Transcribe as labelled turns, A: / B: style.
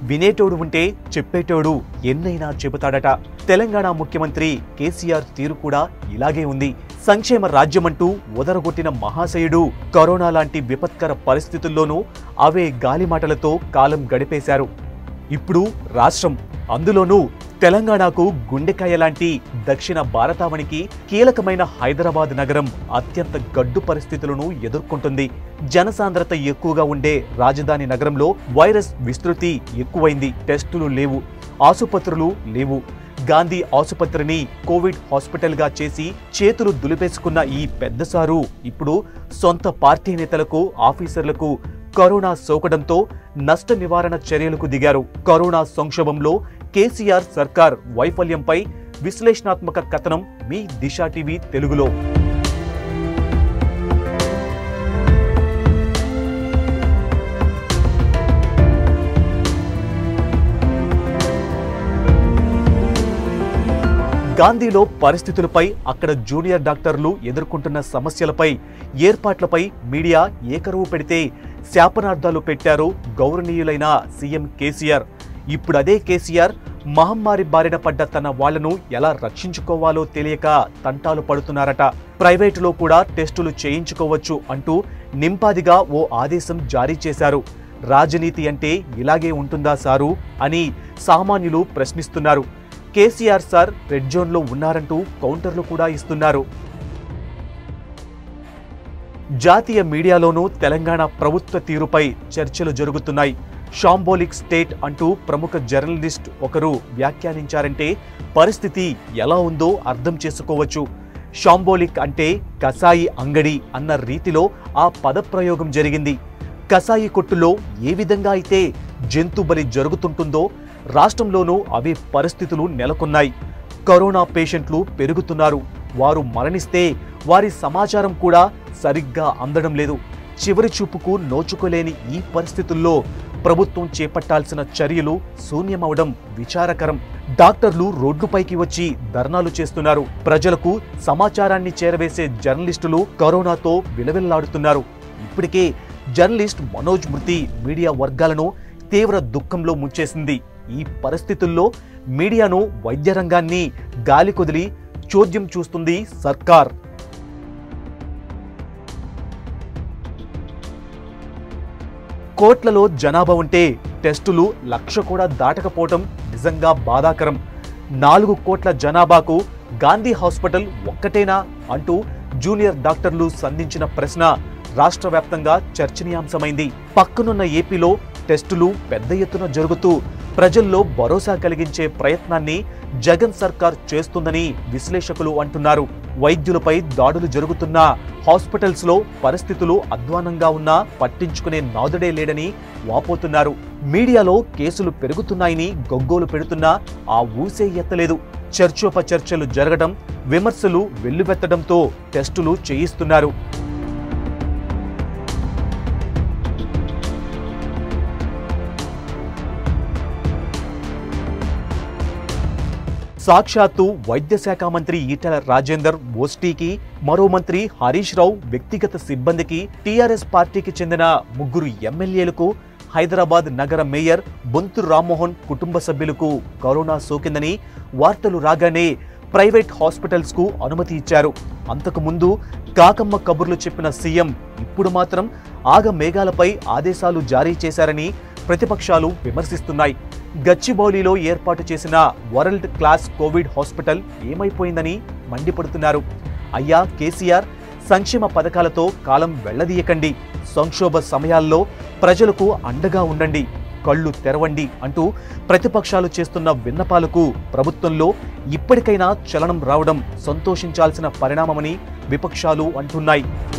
A: వినేటోడు ఉంటే చెప్పేటోడు ఎన్నైనా చెబుతాడట తెలంగాణ ముఖ్యమంత్రి కేసీఆర్ తీరు కూడా ఇలాగే ఉంది సంక్షేమ రాజ్యమంటూ ఉదరగొట్టిన మహాశయుడు కరోనా లాంటి విపత్కర పరిస్థితుల్లోనూ అవే గాలిమాటలతో కాలం గడిపేశారు ఇప్పుడు రాష్ట్రం అందులోనూ తెలంగాణకు గుండెకాయ లాంటి దక్షిణ భారతావనికి కీలకమైన హైదరాబాద్ నగరం అత్యంత గడ్డు పరిస్థితులను ఎదుర్కొంటుంది జనసాంద్రత ఎక్కువగా ఉండే రాజధాని నగరంలో వైరస్ విస్తృతి ఎక్కువైంది టెస్టులు లేవు ఆసుపత్రులు లేవు గాంధీ ఆసుపత్రిని కోవిడ్ హాస్పిటల్గా చేసి చేతులు దులిపేసుకున్న ఈ పెద్దసారు ఇప్పుడు సొంత పార్టీ నేతలకు ఆఫీసర్లకు కరోనా సోకడంతో నష్ట నివారణ చర్యలకు దిగారు కరోనా సంక్షోభంలో కేసీఆర్ సర్కార్ వైఫల్యంపై విశ్లేషణాత్మక కథనం మీ దిశా టీవీ తెలుగులో గాంధీలో పరిస్థితులపై అక్కడ జూనియర్ డాక్టర్లు ఎదుర్కొంటున్న సమస్యలపై ఏర్పాట్లపై మీడియా ఏకరువు పెడితే శాపనార్థాలు పెట్టారు గౌరవనీయులైన సీఎం కేసీఆర్ ఇప్పుడు అదే కేసీఆర్ మహమ్మారి బారిన పడ్డ తన వాళ్లను ఎలా రక్షించుకోవాలో తెలియక తంటాలు పడుతున్నారట ప్రైవేటులో కూడా టెస్టులు చేయించుకోవచ్చు అంటూ నింపాదిగా ఓ ఆదేశం జారీ చేశారు రాజనీతి అంటే ఇలాగే ఉంటుందా సారు అని సామాన్యులు ప్రశ్నిస్తున్నారు కేసీఆర్ సార్ రెడ్ జోన్లో ఉన్నారంటూ కౌంటర్లు కూడా ఇస్తున్నారు జాతీయ మీడియాలోనూ తెలంగాణ ప్రభుత్వ తీరుపై చర్చలు జరుగుతున్నాయి షాంబోలిక్ స్టేట్ అంటూ ప్రముఖ జర్నలిస్ట్ ఒకరు వ్యాఖ్యానించారంటే పరిస్థితి ఎలా ఉందో అర్థం చేసుకోవచ్చు షాంబోలిక్ అంటే కసాయి అంగడి అన్న రీతిలో ఆ పదప్రయోగం జరిగింది కసాయి కొట్టులో ఏ విధంగా అయితే జంతు బలి జరుగుతుంటుందో రాష్ట్రంలోనూ అవే పరిస్థితులు నెలకొన్నాయి కరోనా పేషెంట్లు పెరుగుతున్నారు వారు మరణిస్తే వారి సమాచారం కూడా సరిగ్గా అందడం లేదు చివరి చూపుకు నోచుకోలేని ఈ పరిస్థితుల్లో ప్రభుత్వం చేపట్టాల్సిన చర్యలు శూన్యమవడం విచారకరం డాక్టర్లు రోడ్డుపైకి వచ్చి ధర్నాలు చేస్తున్నారు ప్రజలకు సమాచారాన్ని చేరవేసే జర్నలిస్టులు కరోనాతో విలవిల్లాడుతున్నారు ఇప్పటికే జర్నలిస్ట్ మనోజ్ మృతి మీడియా వర్గాలను తీవ్ర దుఃఖంలో ముంచేసింది ఈ పరిస్థితుల్లో మీడియాను వైద్య రంగాన్ని గాలి కొదిలి చోద్యం చూస్తుంది సర్కార్ కోట్లలో జనాభా ఉంటే టెస్టులు లక్ష కూడా దాటకపోవటం నిజంగా బాధాకరం నాలుగు కోట్ల జనాభాకు గాంధీ హాస్పిటల్ ఒక్కటేనా అంటూ జూనియర్ డాక్టర్లు సంధించిన ప్రశ్న రాష్ట్ర వ్యాప్తంగా చర్చనీయాంశమైంది పక్కనున్న ఏపీలో టెస్టులు పెద్ద ఎత్తున జరుగుతూ ప్రజల్లో భరోసా కలిగించే ప్రయత్నాన్ని జగన్ సర్కార్ చేస్తుందని విశ్లేషకులు అంటున్నారు వైద్యులపై దాడులు జరుగుతున్నా హాస్పిటల్స్ లో పరిస్థితులు అధ్వానంగా ఉన్నా పట్టించుకునే నాదుడే లేడని వాపోతున్నారు మీడియాలో కేసులు పెరుగుతున్నాయని గొగ్గోలు పెడుతున్నా ఆ ఊసే ఎత్తలేదు చర్చోపచర్చలు జరగడం విమర్శలు వెల్లువెత్తడంతో టెస్టులు చేయిస్తున్నారు సాక్షాత్తు వైద్య శాఖ మంత్రి ఈటెల రాజేందర్ ఓస్టీకి మరో మంత్రి హరీష్ రావు వ్యక్తిగత సిబ్బందికి టీఆర్ఎస్ పార్టీకి చెందిన ముగ్గురు ఎమ్మెల్యేలకు హైదరాబాద్ నగర మేయర్ బొంతు రామ్మోహన్ కుటుంబ సభ్యులకు కరోనా సోకిందని వార్తలు రాగానే ప్రైవేట్ హాస్పిటల్స్ కు అనుమతి ఇచ్చారు అంతకు ముందు కాకమ్మ కబుర్లు చెప్పిన సీఎం ఇప్పుడు మాత్రం ఆగ మేఘాలపై ఆదేశాలు జారీ చేశారని ప్రతిపక్షాలు విమర్శిస్తున్నాయి గచ్చిబౌలిలో ఏర్పాటు చేసిన వరల్డ్ క్లాస్ కోవిడ్ హాస్పిటల్ ఏమైపోయిందని మండిపడుతున్నారు అయ్యా కేసీఆర్ సంక్షేమ పథకాలతో కాలం వెళ్లదీయకండి సంక్షోభ సమయాల్లో ప్రజలకు అండగా ఉండండి కళ్ళు తెరవండి అంటూ ప్రతిపక్షాలు చేస్తున్న విన్నపాలకు ప్రభుత్వంలో ఇప్పటికైనా చలనం రావడం సంతోషించాల్సిన పరిణామమని విపక్షాలు అంటున్నాయి